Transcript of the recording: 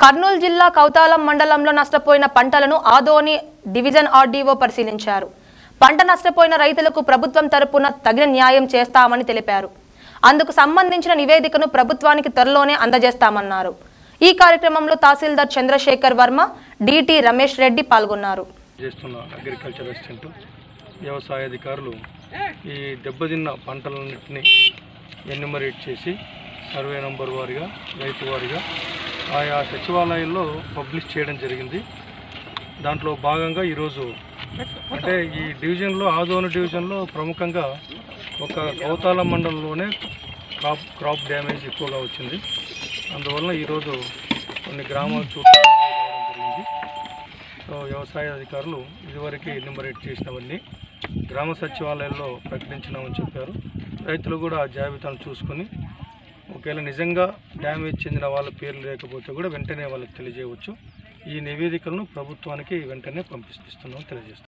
కర్నూలు జిల్లా కౌతాలం మండలంలో నష్టపోయిన పంటలను ఆదోని డివిజన్ ఆర్డీఓ పరిశీలించారు పంట నష్టపోయిన రైతులకు ప్రభుత్వం తరపున తగిన న్యాయం చేస్తామని తెలిపారు అందుకు సంబంధించిన నివేదికను ప్రభుత్వానికి త్వరలోనే అందజేస్తామన్నారు ఈ కార్యక్రమంలో తహసీల్దార్ చంద్రశేఖర్ వర్మ డిటి రమేష్ రెడ్డి పాల్గొన్నారు చేస్తున్న అగ్రికల్చర్ అసిస్టెంట్ వ్యవసాయ అధికారులు ఈ దెబ్బతిన్న పంటలన్నింటినీ ఎన్యుమరేట్ చేసి సర్వే నంబర్ వారిగా రైతు వారిగా ఆయా సచివాలయాల్లో పబ్లిష్ చేయడం జరిగింది దాంట్లో భాగంగా ఈరోజు అంటే ఈ డివిజన్లో ఆదోని డివిజన్లో ప్రముఖంగా ఒక కౌతాల మండలంలోనే క్రాప్ క్రాప్ డ్యామేజ్ ఎక్కువగా వచ్చింది అందువలన ఈరోజు కొన్ని గ్రామాలు చూడడం జరిగింది సో వ్యవసాయ అధికారులు ఇదివరకు ఎన్యూమరేట్ చేసినవన్నీ గ్రామ సచివాలయాల్లో ప్రకటించినామని చెప్పారు రైతులు కూడా ఆ జాబితాను చూసుకొని ఒకవేళ నిజంగా డ్యామేజ్ చెందిన వాళ్ళ పేర్లు లేకపోతే కూడా వెంటనే వాళ్ళకి తెలియజేయవచ్చు ఈ నివేదికలను ప్రభుత్వానికి వెంటనే పంపిస్తున్నాం తెలియజేస్తాం